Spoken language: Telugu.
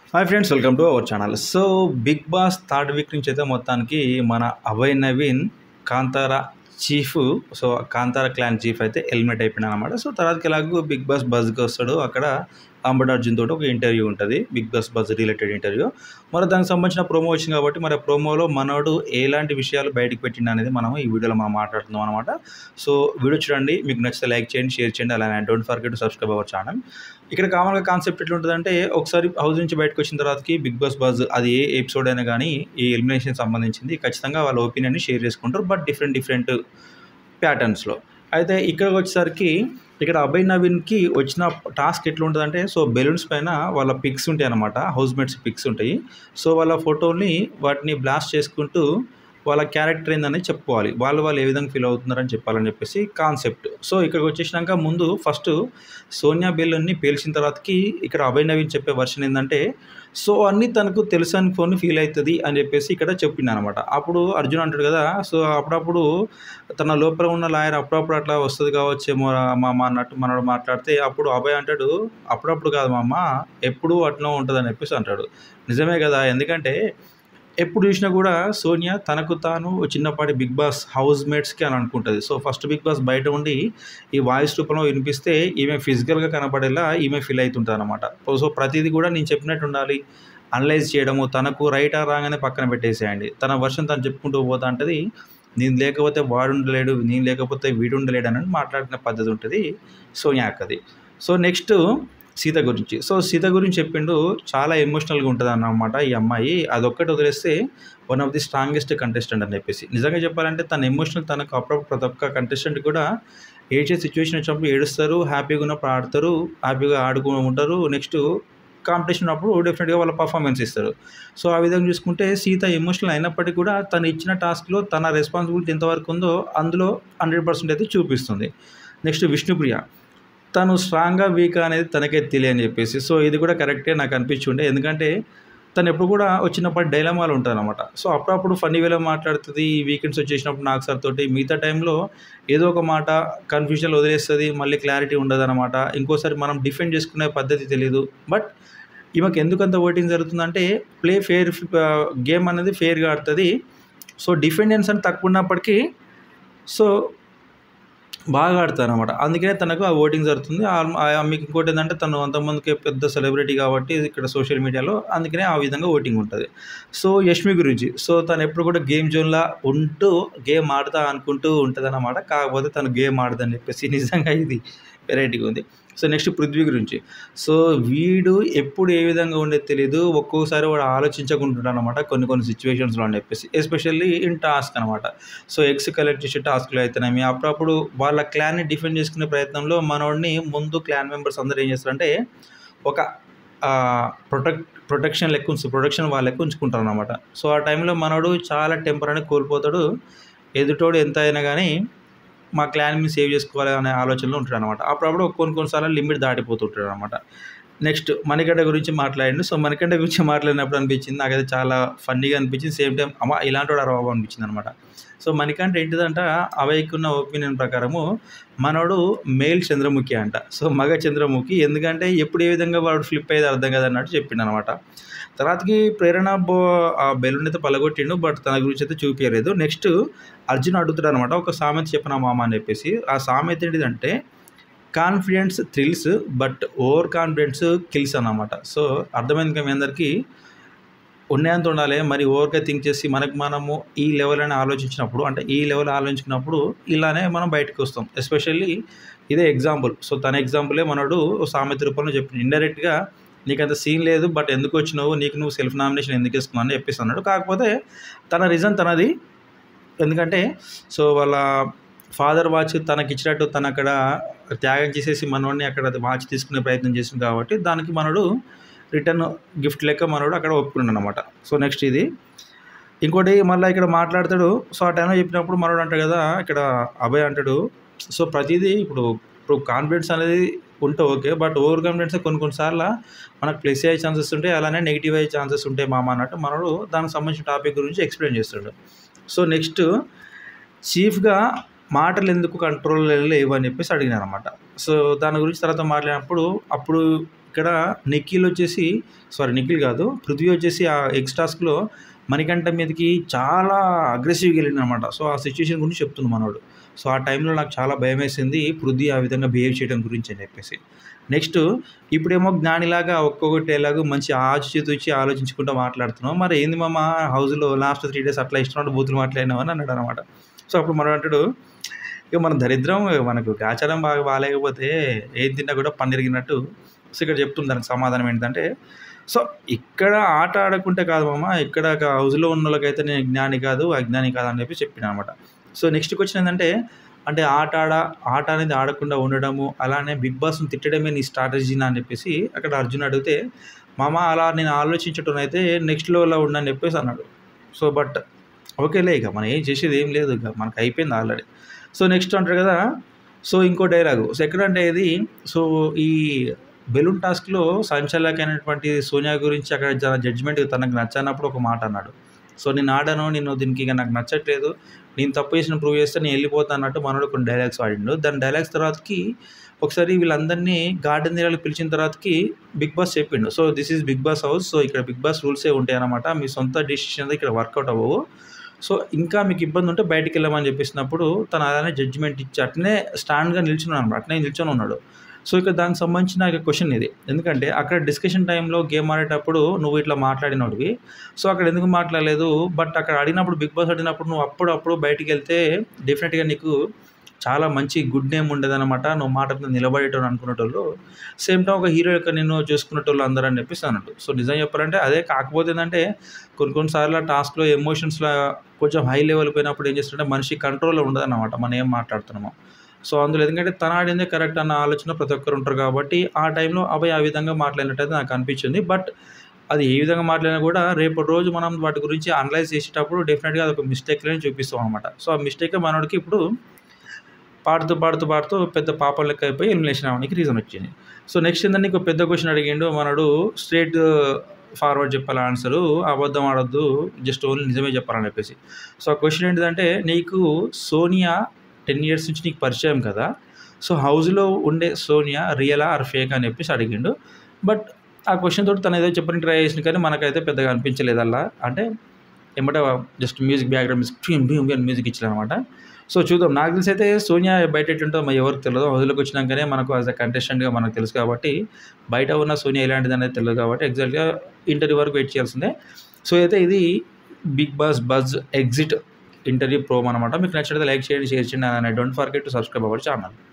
hi friends welcome to our channel so Bigg Boss third week నుంచి అయితే మొత్తానికి మన Abhay Naveen Kantara chief so Kantara clan chief అయితే ఎలిమినేట్ అయిపోయినా అనమాట సో తర్వాతకి ఎలాగో బిగ్ బాస్ బజ్కి వస్తాడు అక్కడ అంబడ్ అర్జున్ తోటి ఒక ఇంటర్వ్యూ ఉంటుంది Bigg Boss Buzz related interview మరి దానికి సంబంధించిన ప్రోమో వచ్చింది కాబట్టి మరి ఆ ప్రోమోలో మనోడు ఎలాంటి విషయాలు బయటకు పెట్టిండు అనేది మనం ఈ వీడియోలో మనం మాట్లాడుతున్నాం అనమాట సో వీడియో చూడండి మీకు నచ్చితే లైక్ చేయండి షేర్ చేయండి అలానే don't forget to subscribe our channel ఇక్కడ కామన్గా కాన్సెప్ట్ ఎట్లుంటుందంటే ఒకసారి హౌస్ నుంచి బయటకు వచ్చిన తర్వాతకి బిగ్ బాస్ బజ్ అది ఏ ఎపిసోడ్ అయినా కానీ ఈ ఎలిమినేషన్ సంబంధించింది ఖచ్చితంగా వాళ్ళ ఒపీనియన్ని షేర్ చేసుకుంటారు బట్ డిఫరెంట్ డిఫరెంట్ ప్యాటర్న్స్లో అయితే ఇక్కడికి వచ్చేసరికి ఇక్కడ అభయ్ నవీన్కి వచ్చిన టాస్క్ ఎట్లుంటుందంటే సో బెలూన్స్ పైన వాళ్ళ పిక్స్ ఉంటాయి అనమాట హౌస్ మేట్స్ పిక్స్ ఉంటాయి సో వాళ్ళ ఫోటోని వాటిని బ్లాస్ట్ చేసుకుంటూ వాళ్ళ క్యారెక్టర్ ఏందని చెప్పుకోవాలి వాళ్ళు వాళ్ళు ఏ విధంగా ఫీల్ అవుతున్నారని చెప్పాలని చెప్పేసి కాన్సెప్ట్ సో ఇక్కడికి వచ్చేసినాక ముందు ఫస్ట్ సోనియా బెలూన్ని పేల్చిన తర్వాతకి ఇక్కడ అభయ్ నవీన్ చెప్పే వర్షన్ ఏంటంటే సో అన్నీ తనకు తెలుసు అనుకొని ఫీల్ అవుతుంది అని చెప్పేసి ఇక్కడ చెప్పింది అనమాట అప్పుడు అర్జున్ అంటాడు కదా సో అప్పుడప్పుడు తన లోపల ఉన్న లాయర్ అప్పుడప్పుడు అట్లా వస్తుంది కావచ్చేమో మా అమ్మ అన్నట్టు మనోడు మాట్లాడితే అప్పుడు అభయ్ అంటాడు అప్పుడప్పుడు కాదు మా అమ్మ ఎప్పుడు అట్లా ఉంటుంది అని చెప్పేసి అంటాడు నిజమే కదా ఎందుకంటే ఎప్పుడు చూసినా కూడా సోనియా తనకు తాను చిన్నపాటి బిగ్ బాస్ హౌస్ మేట్స్కి అని అనుకుంటుంది సో ఫస్ట్ బిగ్ బాస్ బయట ఉండి ఈ వాయిస్ రూపంలో వినిపిస్తే ఈమె ఫిజికల్గా కనపడేలా ఈమె ఫీల్ అవుతుంటుంది అనమాట సో ప్రతిదీ కూడా నేను చెప్పినట్టు ఉండాలి అనలైజ్ చేయడము తనకు రైట్ ఆ రాగానే పక్కన పెట్టేసేయండి తన వర్షం తను చెప్పుకుంటూ పోతా అంటది నేను లేకపోతే వాడు ఉండలేడు నేను లేకపోతే వీడు ఉండలేడు అని మాట్లాడిన పద్ధతి ఉంటుంది సోనియా అక్కది సో నెక్స్ట్ సీత గురించి సో సీత గురించి చెప్పిండు చాలా ఎమోషనల్గా ఉంటుంది అన్నమాట ఈ అమ్మాయి అదొక్కటి వదిలేస్తే one of the strongest contestant అని చెప్పేసి నిజంగా చెప్పాలంటే తన ఎమోషనల్ తనకు అప్పుడప్పుడు ప్రతి ఒక్క కంటెస్టెంట్ కూడా ఏడ్చే సిచ్యువేషన్ వచ్చినప్పుడు ఏడుస్తారు హ్యాపీగా ఉన్నప్పుడు ఆడతారు హ్యాపీగా ఆడుకుని ఉంటారు నెక్స్ట్ కాంపిటీషన్ ఉన్నప్పుడు డెఫినెట్గా వాళ్ళ పర్ఫార్మెన్స్ ఇస్తారు సో ఆ విధంగా చూసుకుంటే సీత ఎమోషనల్ అయినప్పటికీ కూడా తను ఇచ్చిన టాస్క్లో తన రెస్పాన్సిబిలిటీ ఎంతవరకు ఉందో అందులో హండ్రెడ్ పర్సెంట్ అయితే చూపిస్తుంది నెక్స్ట్ విష్ణుప్రియ తను స్ట్రాంగ్గా వీక్ అనేది తనకే తెలియని చెప్పేసి సో ఇది కూడా కరెక్టే నాకు అనిపించుండే ఎందుకంటే తను ఎప్పుడు కూడా వచ్చినప్పుడు డైలమాలు ఉంటాయి అనమాట సో అప్పుడప్పుడు ఫన్నీ వేలో మాట్లాడుతుంది ఈ వీకెండ్స్ వచ్చేసినప్పుడు నాకు సార్ తోటి మిగతా టైంలో ఏదో ఒక మాట కన్ఫ్యూజన్ వదిలేస్తుంది మళ్ళీ క్లారిటీ ఉండదు అనమాట ఇంకోసారి మనం డిఫెండ్ చేసుకునే పద్ధతి తెలియదు బట్ ఈమెకు ఎందుకంత ఓటింగ్ జరుగుతుందంటే ప్లే ఫేర్ గేమ్ అనేది ఫేర్గా ఆడుతుంది సో డిఫెండెన్స్ అని తక్కువ ఉన్నప్పటికీ సో బాగా ఆడతారు అనమాట అందుకనే తనకు ఆ ఓటింగ్ జరుగుతుంది మీకు ఇంకోటి ఏంటంటే తను అంతమందికి పెద్ద సెలబ్రిటీ కాబట్టి ఇక్కడ సోషల్ మీడియాలో అందుకనే ఆ విధంగా ఓటింగ్ ఉంటుంది సో యష్మి గురించి సో తను ఎప్పుడు కూడా గేమ్ జోన్లా ఉంటూ గేమ్ ఆడతా అనుకుంటూ ఉంటుంది అనమాట కాకపోతే తను గేమ్ ఆడదని చెప్పేసి నిజంగా ఇది వెరైటీగా ఉంది సో నెక్స్ట్ పృథ్వీ గురించి సో వీడు ఎప్పుడు ఏ విధంగా ఉండేది తెలియదు ఒక్కోసారి వాడు ఆలోచించకుంటుంటాడు అనమాట కొన్ని కొన్ని సిచ్యువేషన్స్లో అని చెప్పేసి ఎస్పెషల్లీ ఇన్ టాస్క్ అనమాట సో ఎగ్స్ కలెక్ట్ చేసే టాస్క్లు అయితేనేమి అప్పుడప్పుడు వాళ్ళ క్లాన్ని డిఫెండ్ చేసుకునే ప్రయత్నంలో మనోడిని ముందు క్లాన్ మెంబర్స్ అందరూ ఏం చేస్తారంటే ఒక ప్రొటెక్ట్ ప్రొటెక్షన్ లెక్క ఉంచు ప్రొటెక్షన్ వాళ్ళ లెక్క ఉంచుకుంటారు అనమాట సో ఆ టైంలో మనోడు చాలా టెంపర్ అని కోల్పోతాడు ఎదుటోడు ఎంత అయినా కానీ మా క్లాన్ని సేవ్ చేసుకోవాలి అనే ఆలోచనలో ఉంటాడు అనమాట అప్పుడప్పుడు కొన్ని కొన్నిసార్లు లిమిట్ దాటిపోతుంటాడు అనమాట నెక్స్ట్ మణికంఠ గురించి మాట్లాడిండు సో మణికంఠ గురించి మాట్లాడినప్పుడు అనిపించింది నాకైతే చాలా ఫన్నీగా అనిపించింది సేమ్ టైం అమ్మ ఇలాంటి వాడు అరవా అనిపించింది అనమాట సో మణికంఠ ఏంటిదంట అవైకున్న ఒపీనియన్ ప్రకారము మనోడు మేల్ చంద్రముఖి అంట సో మగ చంద్రముఖి ఎందుకంటే ఎప్పుడు ఏ విధంగా వాడు ఫ్లిప్ అయ్యేది అర్థం కదా అన్నట్టు చెప్పిండు అనమాట తర్వాతకి ప్రేరణ బో ఆ బెలూన్ అయితే పలగొట్టిండు బట్ తన గురించి అయితే చూపించలేదు నెక్స్ట్ అర్జున్ అడుగుతాడు అనమాట ఒక సామెత చెప్పిన మామ అని చెప్పేసి ఆ సామెత ఏంటిదంటే confidence thrills but over confidence kills అన్నమాట సో అర్థమైంది కదా మీ అందరికీ ఉన్నంత ఉండాలి మరి ఓవర్గా థింక్ చేసి మనకు మనము ఈ లెవెల్ అని ఆలోచించినప్పుడు అంటే ఈ లెవెల్ ఆలోచించినప్పుడు ఇలానే మనం బయటకు వస్తాం ఎస్పెషల్లీ ఇదే ఎగ్జాంపుల్ సో తన ఎగ్జాంపులే మనోడు సామెత రూపంలో చెప్పింది ఇండైరెక్ట్గా నీకు అంత సీన్ లేదు బట్ ఎందుకు వచ్చినావు నీకు నువ్వు సెల్ఫ్ నామినేషన్ ఎందుకు వేసుకున్నావు అని చెప్పేసి అన్నాడు కాకపోతే తన రీజన్ తనది ఎందుకంటే సో వాళ్ళ ఫాదర్ వాచ్ తనకి ఇచ్చినట్టు తను అక్కడ త్యాగం చేసేసి మనోడిని అక్కడ వాచ్ తీసుకునే ప్రయత్నం చేసింది కాబట్టి దానికి మనోడు రిటర్న్ గిఫ్ట్ లెక్క మనోడు అక్కడ ఒప్పుకున్నాడు అనమాట సో నెక్స్ట్ ఇది ఇంకోటి మళ్ళీ ఇక్కడ మాట్లాడతాడు సో ఆ టైంలో చెప్పినప్పుడు మనోడు అంటాడు కదా ఇక్కడ అభయ్ అంటాడు సో ప్రతిదీ ఇప్పుడు ఇప్పుడు కాన్ఫిడెన్స్ అనేది ఉంటే ఓకే బట్ ఓవర్ కాన్ఫిడెన్స్ కొన్ని కొన్నిసార్లు మనకు ప్లస్ అయ్యే ఛాన్సెస్ ఉంటాయి అలానే నెగిటివ్ అయ్యే ఛాన్సెస్ ఉంటాయి మామ అన్నట్టు మనోడు దానికి సంబంధించిన టాపిక్ గురించి ఎక్స్ప్లెయిన్ చేస్తాడు సో నెక్స్ట్ చీఫ్గా మాటలు ఎందుకు కంట్రోల్ లేవు అని చెప్పేసి అడిగినారు అనమాట సో దాని గురించి తర్వాత మాట్లాడినప్పుడు అప్పుడు ఇక్కడ నిఖిల్ వచ్చేసి సారీ నిఖిల్ కాదు పృథ్వీ వచ్చేసి ఆ ఎక్స్ట్రాస్లో మణికంఠ మీదకి చాలా అగ్రెసివ్గా వెళ్ళింది అనమాట సో ఆ సిచ్యువేషన్ గురించి చెప్తుంది మనోడు సో ఆ టైంలో నాకు చాలా భయం వేసింది పృథ్వీ ఆ విధంగా బిహేవ్ చేయడం గురించి అని చెప్పేసి నెక్స్ట్ ఇప్పుడేమో జ్ఞానిలాగా ఒక్కొక్కటి ఎలాగో మంచి ఆచి తూచి ఆలోచించుకుంటూ మాట్లాడుతున్నాం మరి ఏంది మామ హౌస్లో లాస్ట్ త్రీ డేస్ అట్లా ఇష్టం బూతులు మాట్లాడినావు అని అన్నాడు అనమాట సో అప్పుడు మనం అంటాడు ఇక మన దరిద్రం మనకు ఆచారం బాగా బాగాలేకపోతే ఏది తిన్నా కూడా పన్నెరిగినట్టు సో ఇక్కడ చెప్తుంది దానికి సమాధానం ఏంటంటే సో ఇక్కడ ఆట ఆడకుంటే కాదు మామ ఇక్కడ హౌస్లో ఉన్న వాళ్ళకైతే నేను జ్ఞాని కాదు అజ్ఞాని కాదు అని చెప్పి చెప్పిన అనమాట సో నెక్స్ట్ క్వశ్చన్ ఏంటంటే అంటే ఆట ఆడ ఆట అనేది ఆడకుండా ఉండడము అలానే బిగ్ బాస్ని తిట్టడమే నీ స్ట్రాటజీనా అని చెప్పేసి అక్కడ అర్జున్ అడిగితే మామ అలా నేను ఆలోచించటం అయితే నెక్స్ట్ లెవెల్లో ఉండని చెప్పేసి అన్నాడు సో బట్ ఓకేలే ఇక మనం ఏం చేసేది ఏం లేదు ఇక మనకు అయిపోయింది ఆల్రెడీ సో నెక్స్ట్ అంటారు కదా సో ఇంకో డైలాగు సో ఎక్కడంటే ఇది సో ఈ బెలూన్ టాస్క్లో సంచాలకైనటువంటి సోనియా గురించి అక్కడ జడ్జిమెంట్ తనకు నచ్చనప్పుడు ఒక మాట అన్నాడు సో నేను ఆడాను నేను దీనికి ఇక నాకు నచ్చట్లేదు నేను తప్పు చేసిన ప్రూవ్ చేస్తే నేను వెళ్ళిపోతాను అన్నట్టు మనోడు కొన్ని డైలాగ్స్ వాడిండు దాని డైలాగ్స్ తర్వాతకి ఒకసారి వీళ్ళందరినీ గార్డెన్ ఏరియాలకు పిలిచిన తర్వాతకి బిగ్ బాస్ చెప్పిండు so this is Bigg Boss house so ఇక్కడ బిగ్ బాస్ రూల్సే ఉంటాయి అన్నమాట మీ సొంత డిసిషన్ ఇక్కడ వర్కౌట్ అవ్వవు సో ఇంకా మీకు ఇబ్బంది ఉంటే బయటికి వెళ్ళమని చెప్పేసినప్పుడు తను అలానే జడ్జిమెంట్ ఇచ్చి అట్లనే స్టాండ్గా నిల్చున్నాడు అనమాట అట్లనే నిల్చొని ఉన్నాడు సో ఇక దానికి సంబంధించిన క్వశ్చన్ ఇది ఎందుకంటే అక్కడ డిస్కషన్ టైంలో గేమ్ ఆడేటప్పుడు నువ్వు ఇట్లా మాట్లాడినోడివి సో అక్కడ ఎందుకు మాట్లాడలేదు బట్ అక్కడ అడిగినప్పుడు బిగ్ బాస్ అడిగినప్పుడు నువ్వు అప్పుడు అప్పుడు బయటికి వెళ్తే డెఫినెట్గా నీకు చాలా మంచి గుడ్ నేమ్ ఉండేదన్నమాట నువ్వు మాట మీద నిలబడేటోని అనుకునేటోళ్ళు సేమ్ టైం ఒక హీరో యొక్క నిన్ను చూసుకునేటోళ్ళు అందరూ అని చెప్పేసి అన్నట్టు సో నిజం చెప్పాలంటే అదే కాకపోతే ఏంటంటే కొన్ని కొన్నిసార్లు టాస్క్లో ఎమోషన్స్లో కొంచెం హై లెవెల్ పోయినప్పుడు ఏం చేస్తుంటే మనిషి కంట్రోల్లో ఉండదన్నమాట మనం ఏం మాట్లాడుతున్నామో సో అందులో ఎందుకంటే తన ఆడిందే కరెక్ట్ అన్న ఆలోచన ప్రతి ఒక్కరు ఉంటారు కాబట్టి ఆ టైంలో అవి ఆ విధంగా మాట్లాడినట్టయితే నాకు అనిపించింది బట్ అది ఏ విధంగా మాట్లాడినా కూడా రేపటి రోజు మనం వాటి గురించి అనలైజ్ చేసేటప్పుడు డెఫినెట్గా అది ఒక మిస్టేక్లనే చూపిస్తాం అనమాట సో ఆ మిస్టేక్ మనోడికి ఇప్పుడు పాడుతూ పాడుతూ పాడుతూ పెద్ద పాపం లెక్క అయిపోయి ఎలిమినేషన్ అవ్వడానికి రీజన్ వచ్చింది సో నెక్స్ట్ ఏంటంటే ఇంకో పెద్ద క్వశ్చన్ అడిగిండు మనడు స్ట్రేట్ ఫార్వర్డ్ చెప్పాలి ఆన్సరు అబద్ధం ఆడొద్దు జస్ట్ ఓన్లీ నిజమే చెప్పాలని చెప్పేసి సో ఆ క్వశ్చన్ ఏంటిదంటే నీకు సోనియా టెన్ ఇయర్స్ నుంచి నీకు పరిచయం కదా సో హౌస్లో ఉండే సోనియా రియలా ఆర్ ఫేక్ అని చెప్పేసి అడిగిండు బట్ ఆ క్వశ్చన్ తోటి తను ఏదో చెప్పని ట్రై చేసిన కానీ మనకైతే పెద్దగా అనిపించలేదు అలా అంటే ఏమంటే just music background music Bheem అని మ్యూజిక్ ఇచ్చారనమాట సో చూద్దాం నాకు తెలిసి అయితే సోనియా బయట ఎట్టుంటో మరి ఎవరికి తెలియదు హౌస్లోకి వచ్చినాకనే మనకు యాజ్ అ కంటెస్టెంట్గా మనకు తెలుసు కాబట్టి బయట ఉన్న సోనియా ఎలాంటిది అనేది తెలియదు కాబట్టి ఎగ్జాక్ట్గా ఇంటర్వ్యూ వరకు వెయిట్ చేయాల్సిందే సో అయితే ఇది Bigg Boss Buzz exit interview promo అనమాట మీకు నచ్చినట్లయితే లైక్ చేయండి షేర్ చేయండి and don't forget to subscribe our channel